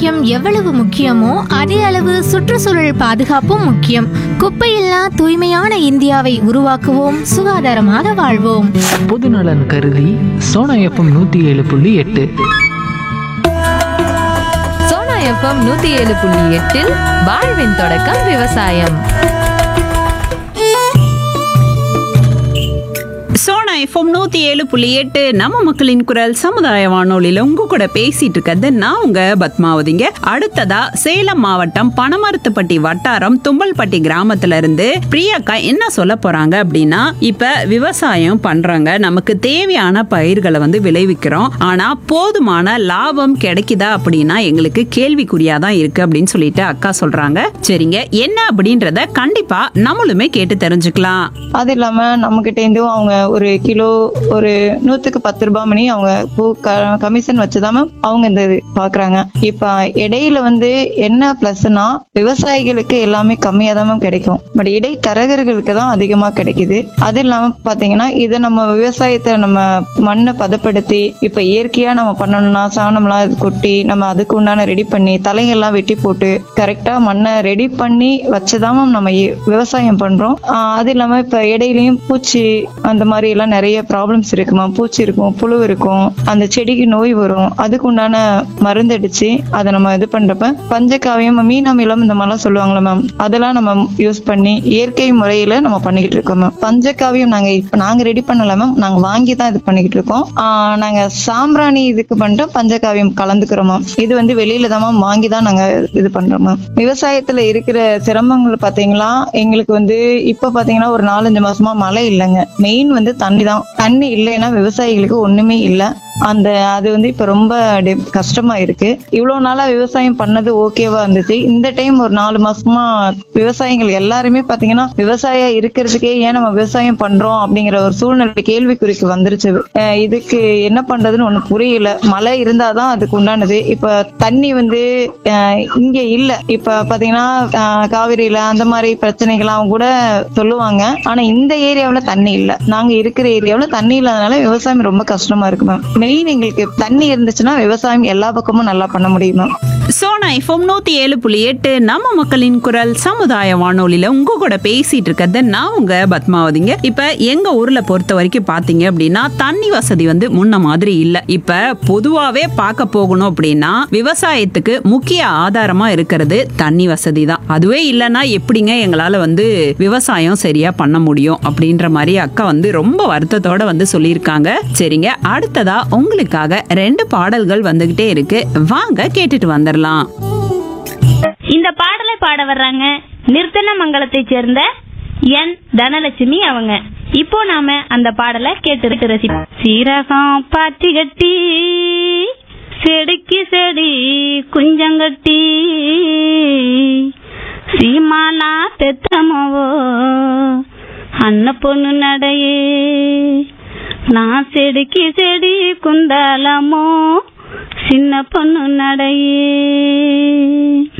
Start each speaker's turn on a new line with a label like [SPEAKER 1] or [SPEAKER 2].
[SPEAKER 1] ஆரோக்கியம் எவ்வளவு முக்கியமோ அதே அளவு சுற்றுச்சூழல் பாதுகாப்பும் முக்கியம் குப்பையில்லா தூய்மையான இந்தியாவை உருவாக்குவோம் சுகாதாரமாக வாழ்வோம்
[SPEAKER 2] பொதுநலன் கருதி சோனா எஃப்எம் நூற்றி ஏழு புள்ளி எட்டு
[SPEAKER 3] சோனா எஃப்எம் நூத்தி ஏழு புள்ளி எட்டில் வாழ்வின் தொடக்கம் விவசாயம்
[SPEAKER 4] சோனா எஃப்எம் நூத்தி ஏழு புள்ளி எட்டு நம்ம மக்களின் குரல் சமுதாய வானொலியில உங்க கூட பேசிட்டு இருக்கிறது நான் உங்க பத்மாவதிங்க அடுத்ததா சேலம் மாவட்டம் பனமரத்துப்பட்டி வட்டாரம் தும்பல்பட்டி கிராமத்துல இருந்து பிரியாக்கா என்ன சொல்ல போறாங்க அப்படின்னா இப்ப விவசாயம் பண்றாங்க நமக்கு தேவையான பயிர்களை வந்து விளைவிக்கிறோம் ஆனா போதுமான லாபம் கிடைக்குதா அப்படின்னா எங்களுக்கு கேள்விக்குறியா தான் இருக்கு அப்படின்னு சொல்லிட்டு அக்கா சொல்றாங்க சரிங்க என்ன அப்படின்றத கண்டிப்பா நம்மளுமே கேட்டு தெரிஞ்சுக்கலாம்
[SPEAKER 5] அது இல்லாம நம்ம கிட்ட இருந்தும் அவங்க ஒரு கிலோ ஒரு நூத்துக்கு பத்து ரூபாய் மணி அவங்க கமிஷன் வச்சுதான் மேம் அவங்க இந்த இது பாக்குறாங்க இப்ப இடையில வந்து என்ன பிளஸ்னா விவசாயிகளுக்கு எல்லாமே கம்மியா தான் மேம் கிடைக்கும் பட் இடைத்தரகர்களுக்கு தான் அதிகமா கிடைக்குது அது இல்லாம பாத்தீங்கன்னா இதை நம்ம விவசாயத்தை நம்ம மண்ணை பதப்படுத்தி இப்ப இயற்கையா நம்ம பண்ணணும்னா சாணம்லாம் இது கொட்டி நம்ம அதுக்கு உண்டான ரெடி பண்ணி தலைங்கெல்லாம் வெட்டி போட்டு கரெக்டா மண்ணை ரெடி பண்ணி வச்சுதான் மேம் நம்ம இ- விவசாயம் பண்றோம் ஆஹ் அது இல்லாம இப்ப இடையிலயும் பூச்சி அந்த மாதிரி எல்லாம் நிறைய ப்ராப்ளம்ஸ் இருக்குமா பூச்சி இருக்கும் புழு இருக்கும் அந்த செடிக்கு நோய் வரும் அதுக்கு உண்டான மருந்து அடிச்சு அதை நம்ம இது பண்றப்ப பஞ்சகாவியம் மீனமிலம் இந்த மாதிரிலாம் சொல்லுவாங்களா மேம் அதெல்லாம் நம்ம யூஸ் பண்ணி இயற்கை முறையில நம்ம பண்ணிக்கிட்டு இருக்கோம் மேம் பஞ்சகாவியம் நாங்க இப்ப நாங்க ரெடி பண்ணல மேம் நாங்க வாங்கி தான் இது பண்ணிக்கிட்டு இருக்கோம் ஆஹ் நாங்க சாம்பிராணி இதுக்கு பண்ணிட்டு பஞ்சகாவியம் கலந்துக்கிறோம் மேம் இது வந்து வெளியில தான் மேம் வாங்கி தான் நாங்க இது பண்றோம் மேம் விவசாயத்துல இருக்கிற சிரமங்கள் பாத்தீங்களா எங்களுக்கு வந்து இப்ப பாத்தீங்கன்னா ஒரு நாலஞ்சு மாசமா மழை இல்லைங்க மெயின் வந்து தண்ணி தான் தண்ணி இல்லைன்னா விவசாயிகளுக்கு ஒண்ணுமே இல்லை அந்த அது வந்து இப்ப ரொம்ப டி- கஷ்டமா இருக்கு இவ்வளவு நாளா விவசாயம் பண்ணது ஓகேவா இருந்துச்சு இந்த டைம் ஒரு நாலு மாசமா விவசாயிகள் எல்லாருமே பாத்தீங்கன்னா விவசாயம் இருக்கிறதுக்கே ஏன் நம்ம விவசாயம் பண்றோம் அப்படிங்கிற ஒரு சூழ்நிலை கேள்விக்குறிக்கு வந்துருச்சு அஹ் இதுக்கு என்ன பண்றதுன்னு ஒண்ணு புரியல மழை இருந்தாதான் அதுக்கு உண்டானது இப்ப தண்ணி வந்து அஹ் இங்க இல்ல இப்ப பாத்தீங்கன்னா அஹ் காவிரியில அந்த மாதிரி பிரச்சனைகள்லாம் கூட சொல்லுவாங்க ஆனா இந்த ஏரியாவுல தண்ணி இல்ல நாங்க இருக்கிற ஏரியாவுல தண்ணி இல்லாதனால விவசாயம் ரொம்ப கஷ்டமா இருக்கு மேம் மெயின் எங்களுக்கு தண்ணி இருந்துச்சுன்னா விவசாயம் எல்லா பக்கமும் நல்லா பண்ண முடியும் மேம்
[SPEAKER 4] சோனா எஃப்எம் நூத்தி ஏழு புள்ளி எட்டு நம்ம மக்களின் குரல் சமுதாய வானொலியில உங்க கூட பேசிட்டு இருக்கிறது நான் உங்க பத்மாவதிங்க இப்ப எங்க ஊர்ல பொறுத்த வரைக்கும் பாத்தீங்க அப்படின்னா தண்ணி வசதி வந்து முன்ன மாதிரி இல்ல இப்ப பொதுவாவே பார்க்க போகணும் அப்படின்னா விவசாயத்துக்கு முக்கிய ஆதாரமா இருக்கிறது தண்ணி வசதி தான் அதுவே இல்லைன்னா எப்படிங்க எங்களால வந்து விவசாயம் சரியா பண்ண முடியும் அப்படின்ற மாதிரி அக்கா வந்து ரொம்ப வருத்தத்தோட வந்து சொல்லியிருக்காங்க சரிங்க அடுத்ததா உங்களுக்காக ரெண்டு பாடல்கள் வந்துகிட்டே இருக்கு வாங்க கேட்டுட்டு வந்துடலாம்
[SPEAKER 6] இந்த பாடலை பாட வர்றாங்க நிர்த்தனமங்கலத்தைச் சேர்ந்த என் தனலட்சுமி அவங்க இப்போ நாம அந்த பாடலை கேட்டு ரசிப்போம் சீரகம் பாத்தி கட்டி செடிக்கு செடி குஞ்சங்கட்டி சீமானா தெத்தமவோ அன்ன பொண்ணு நடையே நான் செடிக்கு செடி குந்தாலமோ சின்ன பொண்ணு நடையே